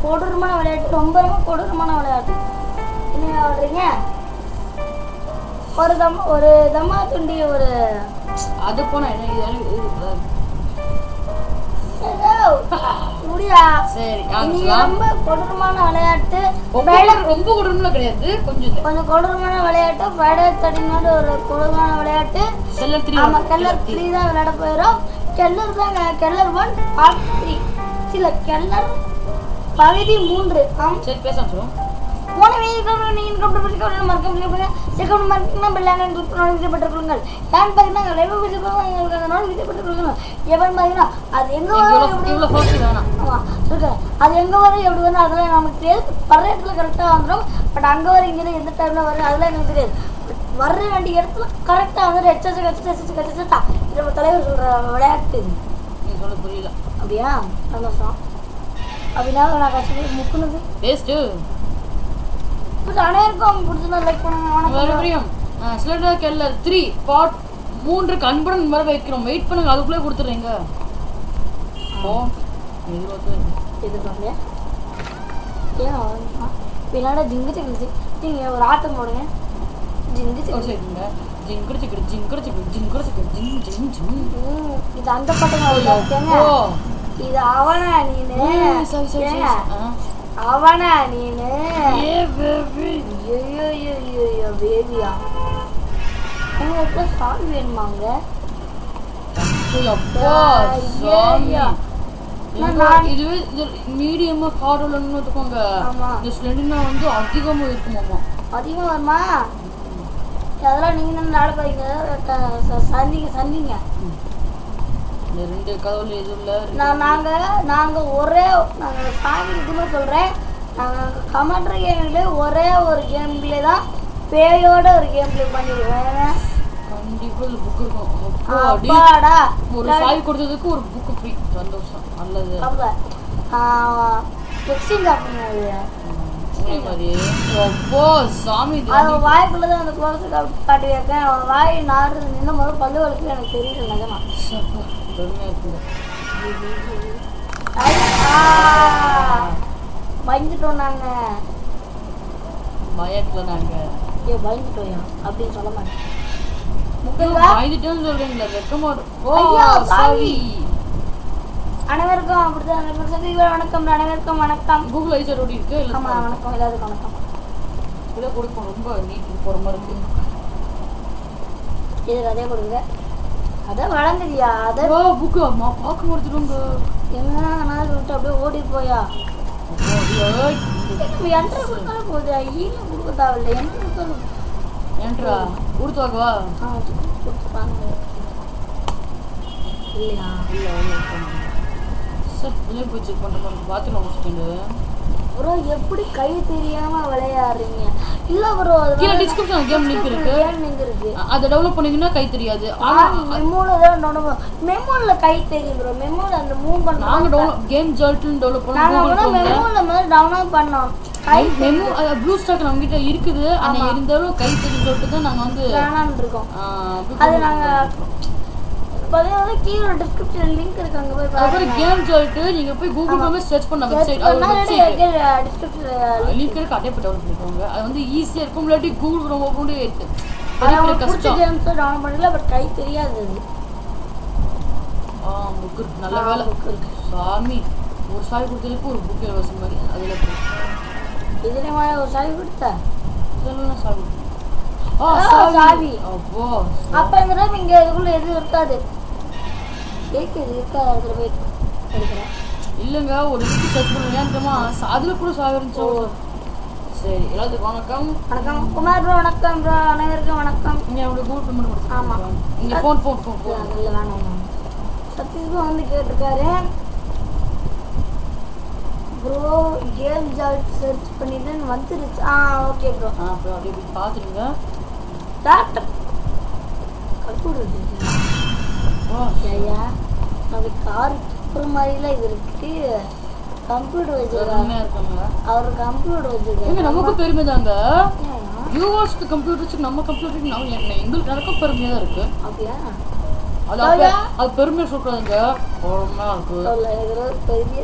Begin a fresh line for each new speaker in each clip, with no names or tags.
கொடூரமான விளையாட்டு ரொம்ப ரொம்ப கொடூரமான விளையாட்டு என்ன விளையாடுறீங்க ஒரு தம் ஒரு தம்மா துண்டி ஒரு
அது போனா என்ன இது- இது- இது-
ஏதோ முடியா
சரி
இது
ஆரம்பிச்சலாம்
ரொம்ப கொடூரமான விளையாட்டு
ரொம்ப கொடூரம்- ரொம்ப கொடூரம்ல கிடையாது கொஞ்சம் இது.
கொஞ்சம் கொடூரமான விளையாட்டு ஃப்ரைடே தட்டினோட ஒரு கொடூரமான விளையாட்டு
செல்லர் த்ரீ
ஆமா கெல்லர் த்ரீ தான் விளையாட போயிடும் கெல்லர் தான் கெல்லர் ஒன் பார்ட் த்ரீ இல்ல கெல்லர் பகுதி மூன்று ஆம்
சரி பேச ஆரம்பிச்சிடும்
போன வீடியோக்கள் நீங்கள் கம்ப்யூட்டர் பற்றி மறக்க முடியும் செகண்ட் மார்க்கிங்னா பெல்லாங்க குரூப் நோட்டிஃபிகேஷன் கொள்ளுங்கள் ஏன்னு பார்த்தீங்கன்னா லைவ் வீடியோ நோட்டிஃபிகேஷன் கொள்ளுங்கள் எவன் பார்த்தீங்கன்னா அது எங்கே வரும்
இவ்வளோ
எப்படி
இவ்வளோ ஃபோர்ஸ் வேணாம்
ஆமாம் சொல்கிறேன் அது எங்கே வரும் எப்படி வரும் அதெல்லாம் நமக்கு தெரியாது வர்ற இடத்துல கரெக்டாக வந்துடும் பட் அங்கே வர இங்கே எந்த டைமில் வரும் அதெல்லாம் எனக்கு தெரியாது But வர்ற வேண்டிய இடத்துல கரெக்டாக வந்துட்டு எச்சச்சு கச்சு கச்சு கச்சு கச்சா இது நம்ம தலைவர் சொல்கிற விளையாட்டு இது
நீ சொல்ல புரியல
அப்படியா சந்தோஷம் அப்படின்னா நான் கஷ்டப்பட்டு முக்குனது
வேஸ்ட்டு
பட் அனைவருக்கும் பிடிச்சதா லைக் பண்ணுங்க வணக்கம்
மறுபடியும் ஸ்லெண்டர் கெல்லர் த்ரீ பார்ட் மூன்று அன்புடன் இந்த மாதிரி வைக்கிறோம் வெயிட் பண்ணுங்க அதுக்குள்ளே கொடுத்துட்றீங்க ஓ இருபது
எதிர்பார்க்கல ஏன் விளையாட ஜிங்கு சிக்கிச்சு நீங்கள் ஒரு ஆட்டம் போடுங்க ஜிங்கு
ஓ
சிக்கிச்சு
சரிங்க ஜிங்கட சிக்கடு ஜிங்கட சிக்கடு ஜிங்கட சிக்கடு ஜிங் ஜிங் ஜிங்
ம், இது அந்த பட்டம் கேங்க
ஓ
இது அவனா நீனு
ம், சரி சரி சரி
ஏங்க,
ஆ.
அவனா நீனு
ஏ பேபி
ஐயோ ஐயோ பேபியா உங்களுக்கு சாமி வேணுமாங்க
அப்பா
ஐயா,
சாமி
ஐயா.
எனக்கு
நான்
இதுவே இது மீடியமா கார்டுலன்னு வச்சுக்கோங்க
ஆமா.
இந்த ஸ்லெண்டினா வந்து அதிகமா இருக்குமாமா
அதிகமாக வருமா அதெல்லாம் நீங்கள் தான் நாட போறீங்க சந்திங்க சந்திங்க
இந்த ரெண்டு கதவுல எதுவும் இல்ல ரெண்டு-
நான் நாங்கள் நாங்கள் ஒரே நாங்கள் சாமி இதுமே சொல்கிறேன் நாங்கள் கமெண்ட்ரி கேம்ல ஒரே ஒரு கேம் பிளே தான் பேயோட ஒரு கேம் பிளே பண்ணிடுவேன்
கண்டிப்பா இது புக் இருக்கும் அப்பா, அடி.
அப்பாடா
ஒரு சாய் கொடுத்ததுக்கு ஒரு புக் ஃப்ரீ சந்தோஷம் நல்லது
எக்ஸ்சேஞ்ச் அப்படிங்கிறது
அதே மாதிரி அப்போ சாமி இது
அது
வந்து-
வாய்க்குள்ள தான் அந்த க்ளோஸ் காட்டி வைக்கேன் அவன் வாய் நாடு நின்று முதல் பல்லு வலிக்கு எனக்கு தெரியல நிஜமா
அப்பா, பெருமையா இருக்குது
ஐ, ஆ, பயந்துட்டோம் நாங்க
பயத்துல நாங்க
ஏ பயந்துட்டோயா அப்படின்னு சொல்ல மாட்டேன்
பயந்துட்டேன்னு சொல்றீங்களா வெக்கமா இருக்கு. ஓ
ஐயா, சாமி.
சாரி
அனைவருக்கும் அப்படிதான் அனைவருக்கும் சந்திக்கிறேன். வணக்கம் அனைவருக்கும் வணக்கம்
கூகுள் ஐசர் ஓடி இருக்கு இல்ல
ஆமா வணக்கம் எல்லாருக்கும் வணக்கம்
இதை கொடுப்போம் ரொம்ப நீட் போற மாதிரி இருக்கு
இது கதையை கொடுங்க அதான் வளர்ந்துதியா அதை
ஓ புக்கு அம்மா பார்க்க கொடுத்துருங்க
என்ன நான் விட்டு அப்படியே ஓடி போயா நம்ம என்ட்ரு கொடுத்தாலும் போகுது ஈல கொடுக்க தேவையில்ல என்ட்ரு கொடுத்தாலும்
ஏன்ட்ரா கொடுத்து வாங்கவா
ஆ கொடுத்துப்பாங்க இல்லையா
இல்ல இல்ல சார் இல்லை போய் செக் பண்ணுற மாதிரி பாத்ரூம் முடிச்சுட்டு
ப்ரோ எப்படி கை தெரியாம விளையாடுறீங்க இல்ல ப்ரோ
கீழே டிஸ்கிரிப்ஷன் கேம் லிங்க் இருக்கு
நீங்க இருக்கு
அ- அதை டெவலப் பண்ணீங்கன்னா கை தெரியாது
ஆனா
ஆனா
மெமோல தான் டவுன்லோட் மெமோல கை தெரியும் ப்ரோ மெமோல அந்த மூவ்
நாங்க
பண்ணாங்க
டெவலப் கேம் ஜால்ட்னு டெவலப்
நாங்க
பண்ணோம்
கூட
கூகுள்
மெமோல முதல்ல டவுன்லோட் பண்ணோம் கை
மெமோ ப்ளூ ஸ்டாக் நம்ம கிட்ட இருக்குது ஆனா இருந்தாலும் கை தெரிஞ்சு சொல்லிட்டு தான் நாங்க வந்து
வேணாம்னு இருக்கோம்
ஆ, அப்படி
அது
பண்ணி-
நாங்க பார்த்தீங்கன்னா கீழே டிஸ்கிரிப்ஷன் லிங்க் இருக்கு அங்க போய் பாருங்க
அப்புறம் கேம் ஜால்ட் நீங்க போய் கூகுள் குரோம்ல சர்ச் பண்ண வெப்சைட் அது வெப்சைட்
டிஸ்கிரிப்ஷன்
லிங்க் இருக்கு அதே போய் டவுன்லோட் பண்ணிக்கோங்க அது வந்து ஈஸியா இருக்கும் இல்லாட்டி கூகுள் குரோம் ஓபன் பண்ணி எடுத்து
அது
பெரிய
அவங்களுக்கு பிடிச்ச
கஷ்டம்
கேம்ஸ் டவுன்லோட் பண்ணல பட் கை தெரியாது அது
ஆ புக் இருக்கு நல்ல
ஆ,
வேலை
book இருக்கு.
சாமி ஒரு சாய் கொடுத்ததுக்கு ஒரு புக் இலவசம் மாதிரி அதுல இருக்கு.
இதுலயுமா ஒரு சாவி கொடுத்த
இதெல்லாம் சாய் கொடுத்தேன். ஆ
ஆ,
சாவி
சாவி.
அப்போ
அப்ப இந்த time இங்க இதுக்குள்ள எதுவும் இருக்காது இருக்குது இருக்காது அதுல போய் எடுக்கிறேன்
இல்லைங்க ஒரு இதுக்கு சர்ச் பண்ணுங்க ஏன் தெரியுமா அதுல கூட சாவி இருந்துச்சு சரி எல்லாத்துக்கும் வணக்கம்
வணக்கம் குமார் ப்ரோ வணக்கம் ப்ரோ அனைவருக்கும் வணக்கம்
இங்க அவங்களோட கூகுள் பேமெண்ட் கொடுத்து
ஆமா.
இங்க ஃபோன் ஃபோன் ஃபோன் ஃபோன்
இல்ல வேணாம் வேணாம். சதீஷ் ப்ரோ வந்து கேட்டிருக்காரு ப்ரோ கேம் ஜால்ட் சர்ச் பண்ணிட்டு வந்துருச்சு ஆ ஓகே ப்ரோ
ஆ அப்புறம் அப்படியே போய் பார்த்துருங்க
டாக்டர் கல்கூடு
ஓ
ஐயா அது கார் ஒரு மாதிரிலாம் இது இருக்கு கம்ப்யூட்டர் வச்சிருக்காரு
பெருமையா இருக்காங்க
அவர் கம்ப்யூட்டர்
ஏங்க
வச்சிருக்காரு
நமக்கு பெருமை தாங்க
ஏன்?
யூவர்ஸ்க்கு கம்ப்யூட்டர் வச்சு நம்ம கம்ப்யூட்டருக்கு நம்ம என்ன- எங்களுக்கு எனக்கும் பெருமையா தான் இருக்கு
அப்படியா
அது அப்ப- அது பெருமையா சொல்றாங்க பெருமையா இருக்கு
சொல்ல எனக்கு ரொம்ப பெரிய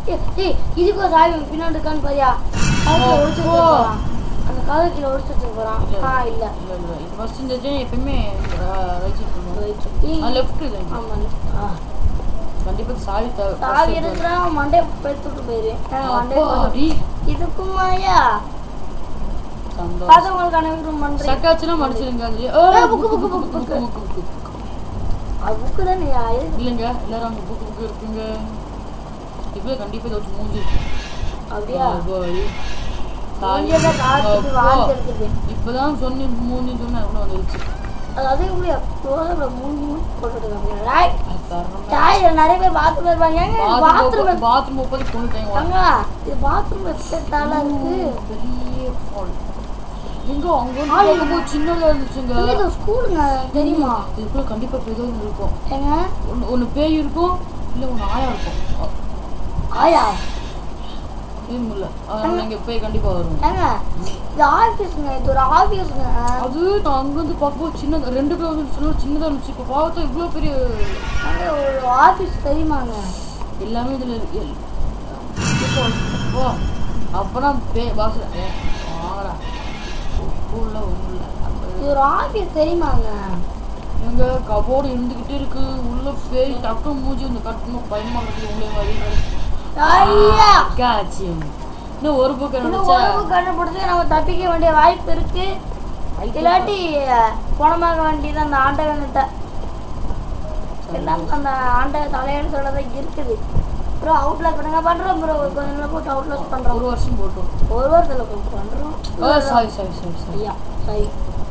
ஏய், ஏய் இதுக்கு ஒரு சாவி பின்னாடி இருக்கான்னு பாரியா கதவுல ஒளிச்சு
அப்போ.
வச்சிருக்கான் அந்த கதவு கீழே ஒளிச்சு வச்சிருக்கான் ஆ இல்ல
இல்ல இல்ல இது ஃபர்ஸ்ட் இந்த ஜென் எப்பயுமே ரைட் சைடு பண்ணுவோம்
ஏய்,
ஆ லெஃப்ட் இது
ஆமா ஆ
கண்டிப்பா சாவி தேவை
சாவி எடுத்துட்டா மண்டே பெருத்துட்டு போயிருவேன் மண்டே
அப்பாடி
இதுக்குமாயா
சந்தோஷம்
பார்த்தவங்களுக்கு அனைவரும் நன்றி
சக்காச்சுனா மடிச்சிருங்க அது
ஏய், book, book, book, book.
Book book
அது புக்கு தானே இது
இல்லைங்க எல்லாரும் அங்கே புக்கு புக்கு இருக்குங்க இப்போ கண்டிப்பாக இதை வச்சு மூஞ்சி இருக்கு.
அப்படியா
அப்பாடி. தாய்.
இங்கே காத்துக்கு
அப்பா.
வாந்தி எடுத்துட்டு
இப்பதான் சொன்னி மூணு சொன்ன கூட வந்துருச்சு
அதாவது இப்படி எப்போதும் ஒரு மூணு மூணு போட்டுட்டு ராய்
அது தரணும்.
சாய் நிறைய பேர் பாத்ரூம் இருப்பாங்க ஏங்க
bathroom
பாத்ரூம்
முப்பது- bathroom முப்பது கொண்டுட்டேன் வா.
தங்கா இது பாத்ரூம் எத்தட்டால இருக்கு
பெரிய hall. எங்க அங்க வந்து பார்க்கும்போது சின்னதா இருந்துச்சுங்க
இங்க இது ஸ்கூலுங்க தெரியுமா
இதுக்குள்ள கண்டிப்பா பெரிய ஒன்று இருக்கும்
ஏங்க
ஒன்று ஒன்று பேய் இருக்கும் இல்லை ஒன்று ஆயா இருக்கும் அ-
ஆயா
இது இல்ல அதனால இங்க பேய் கண்டிப்பா வரும்
ஏங்க இது ஆஃபீஸுங்க இது ஒரு ஆஃபீஸுங்க
அது நான் அங்க வந்து பார்க்கும்போது சின்னதா ரெண்டு கிலோ சின்ன சின்னதா இருந்துச்சு இப்போ பார்த்தா இவ்வளோ பெரிய
ஏங்க, ஒரு ஆஃபீஸ் தெரியுமாங்க
எல்லாமே இதுல இருக்கு இப்போ ஓ அப்பதான் பே பாஸ் வாங்கடா ஸ்கூல்ல ஒன்றும் இல்லை
இது ஒரு ஆஃபீஸ் தெரியுமாங்க
எங்க கபோர்டு இருந்துகிட்டே இருக்கு உள்ள பேய் டக்கு மூஞ்சி இந்த கட்டணும் பயமா இருக்கு உங்களே மாதிரி
ஐயா
காட்சி இன்னும் ஒரு புக்
இன்னும்
நினைச்சா
உணவு கண்டுபிடிச்சு நம்ம தப்பிக்க வேண்டிய வாய்ப்பு இருக்கு இல்லாட்டி குணமாக வேண்டியது அந்த ஆண்டவன்கிட்ட எல்லாம் அந்த ஆண்ட தலையெழுத்தோட தான் இருக்குது ப்ரோ அவுட்லாக் பண்ணுங்க பண்றோம் ப்ரோ கொஞ்ச நாள் போட்டு அவுட்லாக் பண்றோம்
ஒரு வருஷம் போட்டோம்
ஒரு வாரத்தில் போட்டு பண்றோம்
ஓ சாரி சாரி சாரி சாரி
ஐயா சரி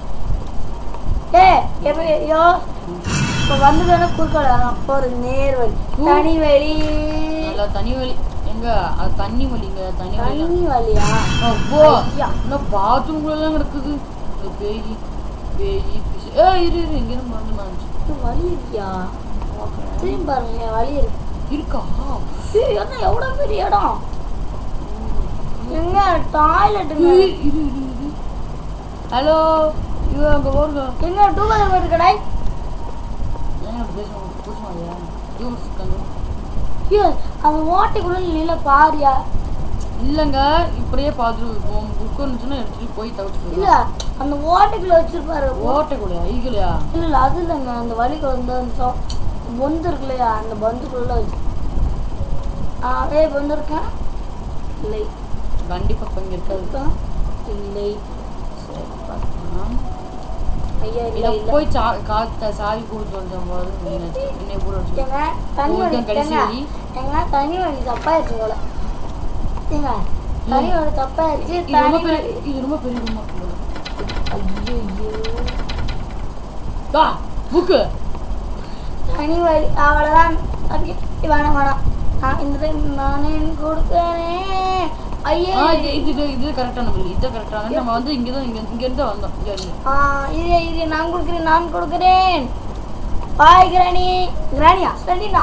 ஏ எப்ப ஐயோ இப்போ வந்து தானே குறுக்கல ஒரு நேர்வழி தனி வழி
நல்லா தனி வலி எங்க அது தண்ணி வலிங்க தனி வலி
தனி வழியா
அப்போ
ஐயா.
இன்னும் பாத்ரூம்குள்ள எல்லாம் கிடக்குது இந்த பேய் பேய் பிசு ஏ இரு இரு இங்க இருந்து மறந்து மாறிச்சு
இது வழி இருக்கியா திரும்பி பாருங்க வழி இருக்கு
இருக்கா
ஏய், என்ன எவ்வளோ பெரிய இடம் எங்க டாய்லெட்டுங்க
ஏய், இரு இரு இரு ஹலோ இவ அங்க போருங்க
எங்க டூ வீலர் போயிட்டு கடை
ஏன் பேசுவாங்க பேசுவாங்க இவங்க இருக்காங்க
ஐயோ அந்த ஓட்டைக்குள்ள நில பாரியா
இல்லைங்க இப்படியே பார்த்துட்டு புக் இருந்துச்சுன்னா எடுத்துட்டு போய் தவிச்சு
இல்ல அந்த ஓட்டைக்குள்ள வச்சிருப்பாரு
ஓட்டை கூட ஐகலையா
இல்ல இல்ல அது இல்லைங்க அந்த வழிக்கு வந்து அந்த சோ- பொந்து இருக்கு இல்லையா அந்த பந்துக்குள்ள வச்சு ஆ ஏ பந்து இருக்கேன் இல்லை
கண்டிப்பா இப்ப இங்க இருக்காது
இருக்கா? இல்லை
சரி பார்க்கலாம்
ஐயா
இதை
இல்லை இல்லை
போய் சா காத்த சாவி கொடுத்து வந்தோம் போது என்னை கூட வச்சு
ஏங்க தனி வழி
ஒருத்தன் கடைசி
ஏங்க
வழி.
ஏங்க தனி வழி தப்பாயிருச்சு போல ஏங்க தனி வழி தப்பாயிருச்சு
இது ரொம்ப
தனி
பெரிய
வழி
இது ரொம்ப பெரிய ரூமா
ஐயோ
தா புக்கு
தனி வழி அவ்வளோதான் அப்படி வேணாம் வேணாம் நான் இந்த டைம் நானே கொடுக்குறேன் ஐயே
ஆ இது இது இது இது கரெக்டான வழி இது கரெக்டான நம்ம வந்து இங்க தான் இங்க இங்க இருந்து வந்தோம் இங்க இருந்து
ஆ இது இது நான் கொடுக்குறேன் நான் கொடுக்குறேன் பாய் கிராணி கிராணியா சொல்லிட்டா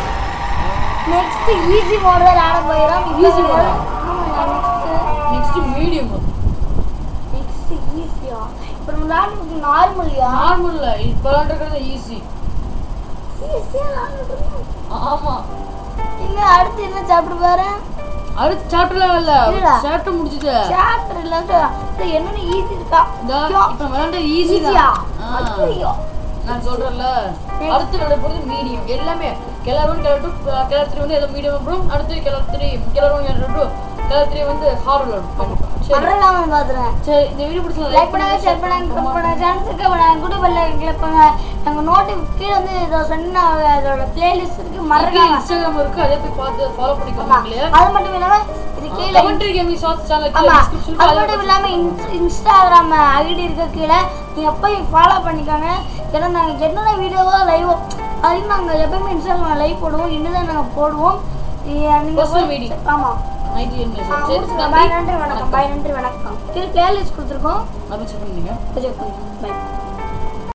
நெக்ஸ்ட் ஈஸி மாடல் ஆட போயிடும்
Easy model?
Next
next medium
next ஈஸியா இப்போ நம்ம விளையாடுறது நார்மல்யா
நார்மல்ல இப்போ இருக்கிறது ஈஸி
ஈஸியா விளையாடுறது
ஆமா
இங்க அடுத்து என்ன சாப்பிட்டு பாரு
அடுத்த சாப்டர்லாம் இல்ல
இல்லடா.
சாப்டர் முடிச்சிட்டு
சாப்பிட்டு இல்லாத என்னென்ன ஈஸி இருக்கா
இந்த
ஐயோ,
இப்ப விளையாண்ட ஈஸி
ஈஸியா
தான்
ஐயோ
நான் சொல்றேன்ல அடுத்து நடக்க போறது மீடியம் எல்லாமே கிளறும் கிளட்டு கிளர்த்திரி வந்து ஏதோ மீடியம் அப்புறம் அடுத்து கிளர்த்திரி கிளறும் கிளட்டு கிளர்த்திரி வந்து ஹாரல் சரி
மறக்காம பாத்துறேன்
சரி இந்த வீடியோ பிடிச்சா
லைக் பண்ணுங்க ஷேர் பண்ணுங்க கமெண்ட் பண்ணுங்க சேனலுக்கு பண்ணுங்க குடு பெல்ல கிளிக் பண்ணுங்க எங்க நோட்டு கீழ வந்து இத சொன்ன அதோட பிளேலிஸ்ட் இருக்கு மறக்காம
இன்ஸ்டாகிராம் இருக்கு அதே போய் பார்த்து ஃபாலோ பண்ணிக்கோங்க இல்லையா
அது மட்டும் இல்லாம இது கீழ
கமெண்ட்ரி கேமிங் ஷார்ட்ஸ் சேனல்
ஆமா
டிஸ்கிரிப்ஷன்
அது மட்டும் இல்லாம இன்ஸ்- இன்ஸ்டாகிராம் ஐடி இருக்க கீழே நீங்க போய் ஃபாலோ பண்ணிக்கோங்க ஏன்னா நாங்க என்னென்ன வீடியோவோ லைவோ அதையும் நாங்க எப்பவுமே இன்ஸ்டாகிராம் லைவ் போடுவோம் இன்னும் நாங்க போடுவோம் நீ- நீங்க
Personal
போய்-
meeting.
ஆமா
நைன்டி எம்
ஆ,
சரி
முடிச்சுக்கலாம். பாய் நன்றி வணக்கம் பாய் நன்றி வணக்கம் கீழே பிளேலிஸ்ட் கொடுத்துருக்கோம்
அப்படி செக் பண்ணுங்க
செக் பண்ணுங்க பாய்